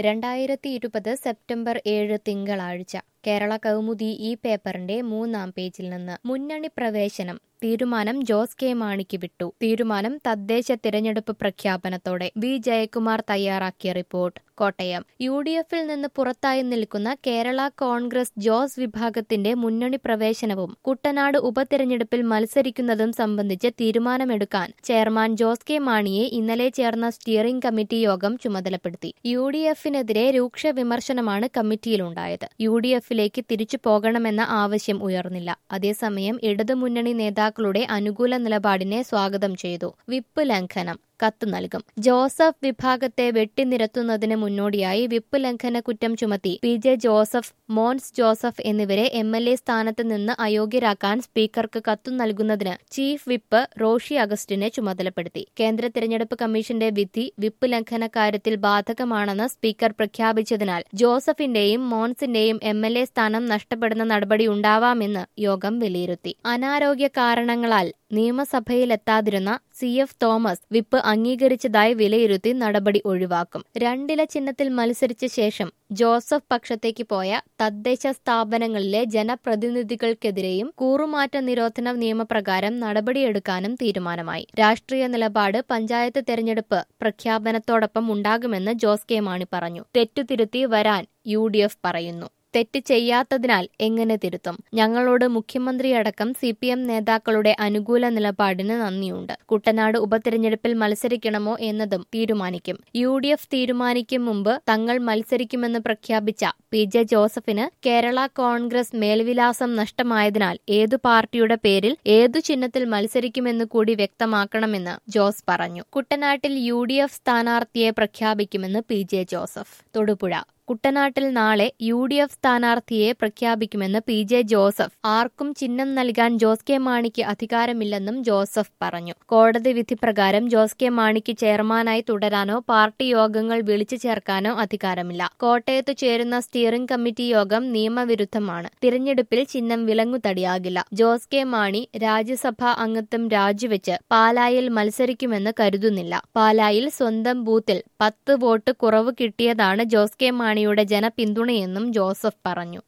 രണ്ടായിരത്തി ഇരുപത് സെപ്റ്റംബർ ഏഴ് തിങ്കളാഴ്ച കേരള കൗമുദി ഈ പേപ്പറിന്റെ മൂന്നാം പേജിൽ നിന്ന് മുന്നണി പ്രവേശനം തീരുമാനം ജോസ് കെ മാണിക്ക് വിട്ടു തീരുമാനം തദ്ദേശ തിരഞ്ഞെടുപ്പ് പ്രഖ്യാപനത്തോടെ വി ജയകുമാർ തയ്യാറാക്കിയ റിപ്പോർട്ട് കോട്ടയം യു ഡി എഫിൽ നിന്ന് പുറത്തായി നിൽക്കുന്ന കേരള കോൺഗ്രസ് ജോസ് വിഭാഗത്തിന്റെ മുന്നണി പ്രവേശനവും കുട്ടനാട് ഉപതിരഞ്ഞെടുപ്പിൽ മത്സരിക്കുന്നതും സംബന്ധിച്ച് തീരുമാനമെടുക്കാൻ ചെയർമാൻ ജോസ് കെ മാണിയെ ഇന്നലെ ചേർന്ന സ്റ്റിയറിംഗ് കമ്മിറ്റി യോഗം ചുമതലപ്പെടുത്തി യു ഡി എഫിനെതിരെ രൂക്ഷ വിമർശനമാണ് കമ്മിറ്റിയിലുണ്ടായത് യു ഡി എഫിലേക്ക് തിരിച്ചു പോകണമെന്ന ആവശ്യം ഉയർന്നില്ല അതേസമയം ഇടതുമുന്നണി നേതാക്കളുടെ അനുകൂല നിലപാടിനെ സ്വാഗതം ചെയ്തു വിപ്പ് ലംഘനം കത്ത് നൽകും ജോസഫ് വിഭാഗത്തെ വെട്ടിനിരത്തുന്നതിന് മുന്നോടിയായി വിപ്പ് ലംഘന കുറ്റം ചുമത്തി P J Joseph Mons Joseph എന്നിവരെ എം എൽ എ സ്ഥാനത്ത് നിന്ന് അയോഗ്യരാക്കാൻ സ്പീക്കർക്ക് കത്തു നൽകുന്നതിന് ചീഫ് വിപ്പ് റോഷി അഗസ്റ്റിനെ ചുമതലപ്പെടുത്തി കേന്ദ്ര തിരഞ്ഞെടുപ്പ് കമ്മീഷന്റെ വിധി വിപ്പ് ലംഘന കാര്യത്തിൽ ബാധകമാണെന്ന് സ്പീക്കർ പ്രഖ്യാപിച്ചതിനാൽ ജോസഫിന്റെയും മോൻസിന്റെയും എം എൽ എ സ്ഥാനം നഷ്ടപ്പെടുന്ന നടപടി ഉണ്ടാവാമെന്ന് യോഗം വിലയിരുത്തി അനാരോഗ്യ കാരണങ്ങളാൽ നിയമസഭയിലെത്താതിരുന്ന സി എഫ് തോമസ് വിപ്പ് അംഗീകരിച്ചതായി വിലയിരുത്തി നടപടി ഒഴിവാക്കും രണ്ടില ചിഹ്നത്തിൽ മത്സരിച്ച ശേഷം ജോസഫ് പക്ഷത്തേക്ക് പോയ തദ്ദേശ സ്ഥാപനങ്ങളിലെ ജനപ്രതിനിധികൾക്കെതിരെയും കൂറുമാറ്റ നിരോധന നിയമപ്രകാരം നടപടിയെടുക്കാനും തീരുമാനമായി രാഷ്ട്രീയ നിലപാട് പഞ്ചായത്ത് തെരഞ്ഞെടുപ്പ് പ്രഖ്യാപനത്തോടൊപ്പം ഉണ്ടാകുമെന്ന് ജോസ് കെ മാണി പറഞ്ഞു തെറ്റുതിരുത്തി വരാൻ യു പറയുന്നു തെറ്റ് ചെയ്യാത്തതിനാൽ എങ്ങനെ തിരുത്തും ഞങ്ങളോട് മുഖ്യമന്ത്രിയടക്കം സി പി എം നേതാക്കളുടെ അനുകൂല നിലപാടിന് നന്ദിയുണ്ട് കുട്ടനാട് ഉപതെരഞ്ഞെടുപ്പിൽ മത്സരിക്കണമോ എന്നതും തീരുമാനിക്കും യു ഡി എഫ് തീരുമാനിക്കും മുമ്പ് തങ്ങൾ മത്സരിക്കുമെന്ന് പ്രഖ്യാപിച്ച പി ജെ ജോസഫിന് കേരള കോൺഗ്രസ് മേൽവിലാസം നഷ്ടമായതിനാൽ ഏതു പാർട്ടിയുടെ പേരിൽ ഏതു ചിഹ്നത്തിൽ മത്സരിക്കുമെന്ന് കൂടി വ്യക്തമാക്കണമെന്ന് ജോസ് പറഞ്ഞു കുട്ടനാട്ടിൽ യു ഡി എഫ് സ്ഥാനാർത്ഥിയെ പ്രഖ്യാപിക്കുമെന്ന് പി ജെ ജോസഫ് തൊടുപുഴ കുട്ടനാട്ടിൽ നാളെ യു ഡി എഫ് സ്ഥാനാർത്ഥിയെ പ്രഖ്യാപിക്കുമെന്ന് പി ജെ ജോസഫ് ആർക്കും ചിഹ്നം നൽകാൻ ജോസ് കെ മാണിക്ക് അധികാരമില്ലെന്നും ജോസഫ് പറഞ്ഞു കോടതി വിധി പ്രകാരം ജോസ് കെ മാണിക്ക് ചെയർമാനായി തുടരാനോ പാർട്ടി യോഗങ്ങൾ വിളിച്ചു ചേർക്കാനോ അധികാരമില്ല കോട്ടയത്ത് ചേരുന്ന സ്റ്റിയറിംഗ് കമ്മിറ്റി യോഗം നിയമവിരുദ്ധമാണ് തിരഞ്ഞെടുപ്പിൽ ചിഹ്നം വിലങ്ങുതടിയാകില്ല ജോസ് കെ മാണി രാജ്യസഭാ അംഗത്വം രാജിവെച്ച് പാലായിൽ മത്സരിക്കുമെന്ന് കരുതുന്നില്ല പാലായിൽ സ്വന്തം ബൂത്തിൽ പത്ത് വോട്ട് കുറവ് കിട്ടിയതാണ് ജോസ് കെ മാണിയുടെ ജനപിന്തുണയെന്നും ജോസഫ് പറഞ്ഞു